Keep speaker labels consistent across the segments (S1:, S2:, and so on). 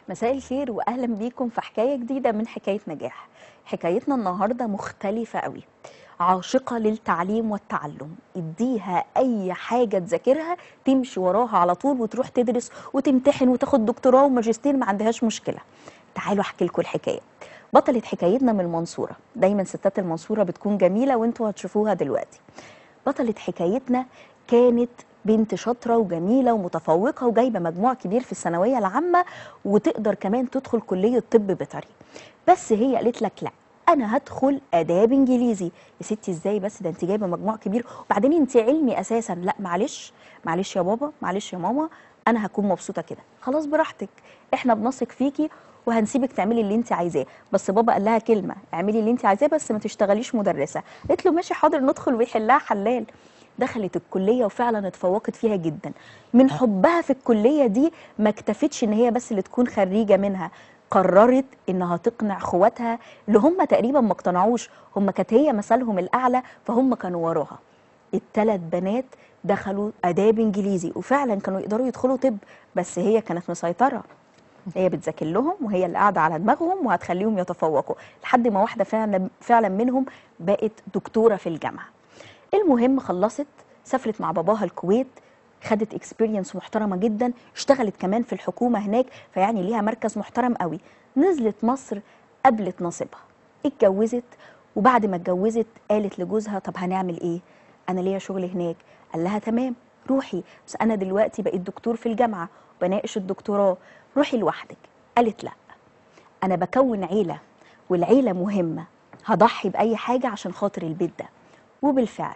S1: مساء الخير واهلا بيكم في حكايه جديده من حكايه نجاح حكايتنا النهارده مختلفه قوي عاشقه للتعليم والتعلم اديها اي حاجه تذاكرها تمشي وراها على طول وتروح تدرس وتمتحن وتاخد دكتوراه وماجستير ما عندهاش مشكله تعالوا احكي لكم الحكايه بطلة حكايتنا من المنصوره دايما ستات المنصوره بتكون جميله وانتوا هتشوفوها دلوقتي بطلة حكايتنا كانت بنت شاطره وجميله ومتفوقه وجايبه مجموع كبير في الثانويه العامه وتقدر كمان تدخل كليه طب بيطري بس هي قالت لك لا انا هدخل اداب انجليزي يا ستي ازاي بس ده انت جايبه مجموع كبير وبعدين انت علمي اساسا لا معلش معلش يا بابا معلش يا ماما انا هكون مبسوطه كده خلاص براحتك احنا بنثق فيكي وهنسيبك تعملي اللي انت عايزاه بس بابا قال لها كلمه اعملي اللي انت عايزاه بس ما تشتغليش مدرسه قالت له ماشي حاضر ندخل ويحلها حلال دخلت الكليه وفعلا اتفوقت فيها جدا من حبها في الكليه دي ما اكتفتش ان هي بس اللي تكون خريجه منها قررت انها تقنع اخواتها اللي هم تقريبا ما اقتنعوش هم كانت هي مثلهم الاعلى فهم كانوا وراها الثلاث بنات دخلوا اداب انجليزي وفعلا كانوا يقدروا يدخلوا طب بس هي كانت مسيطره هي بتذاكر لهم وهي اللي قاعده على دماغهم وهتخليهم يتفوقوا لحد ما واحده فعلا فعلا منهم بقت دكتوره في الجامعه المهم خلصت سافرت مع باباها الكويت خدت اكسبيرينس محترمه جدا اشتغلت كمان في الحكومه هناك فيعني ليها مركز محترم قوي نزلت مصر قبلت نصيبها اتجوزت وبعد ما اتجوزت قالت لجوزها طب هنعمل ايه انا ليا شغل هناك قال لها تمام روحي بس انا دلوقتي بقيت دكتور في الجامعه وبناقش الدكتوراه روحي لوحدك قالت لا انا بكون عيله والعيله مهمه هضحي باي حاجه عشان خاطر البيت ده وبالفعل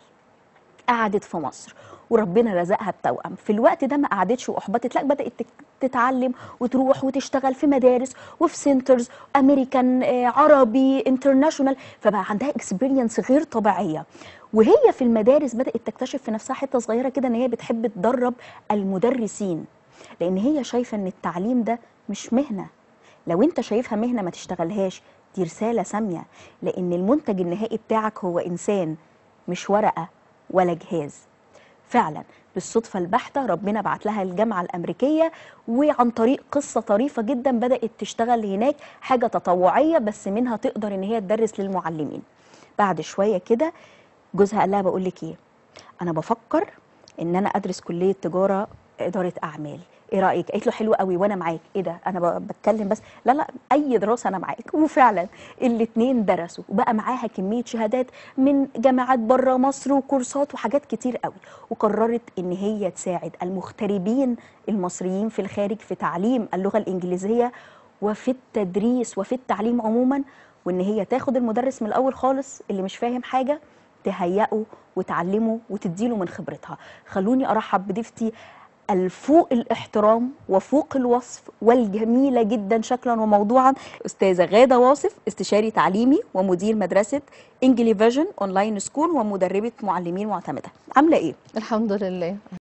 S1: قعدت في مصر وربنا رزقها بتوأم في الوقت ده ما قعدتش واحبطت لا بدات تتعلم وتروح وتشتغل في مدارس وفي سنترز امريكان عربي انترناشونال فبقى عندها اكسبيرينس غير طبيعيه وهي في المدارس بدات تكتشف في نفسها حته صغيره كده ان هي بتحب تدرب المدرسين لان هي شايفه ان التعليم ده مش مهنه لو انت شايفها مهنه ما تشتغلهاش دي رساله ساميه لان المنتج النهائي بتاعك هو انسان مش ورقه ولا جهاز فعلا بالصدفة البحتة ربنا بعت لها الجامعة الأمريكية وعن طريق قصة طريفة جدا بدأت تشتغل هناك حاجة تطوعية بس منها تقدر إن هي تدرس للمعلمين بعد شوية كده جوزها قال لها بقول لك إيه أنا بفكر إن أنا أدرس كلية تجارة إدارة أعمال ايه رايك قالت له حلو قوي وانا معاك ايه ده انا بتكلم بس لا لا اي دراسه انا معاك وفعلا الاثنين درسوا وبقى معاها كميه شهادات من جامعات بره مصر وكورسات وحاجات كتير قوي وقررت ان هي تساعد المغتربين المصريين في الخارج في تعليم اللغه الانجليزيه وفي التدريس وفي التعليم عموما وان هي تاخد المدرس من الاول خالص اللي مش فاهم حاجه تهيئه وتعلمه وتديله من خبرتها خلوني ارحب بضيفتي الفوق الاحترام وفوق الوصف والجميله جدا شكلا وموضوعا استاذه غاده واصف استشاري تعليمي ومدير مدرسه انجلي فيجن اونلاين سكول ومدربه معلمين معتمده عامله ايه
S2: الحمد لله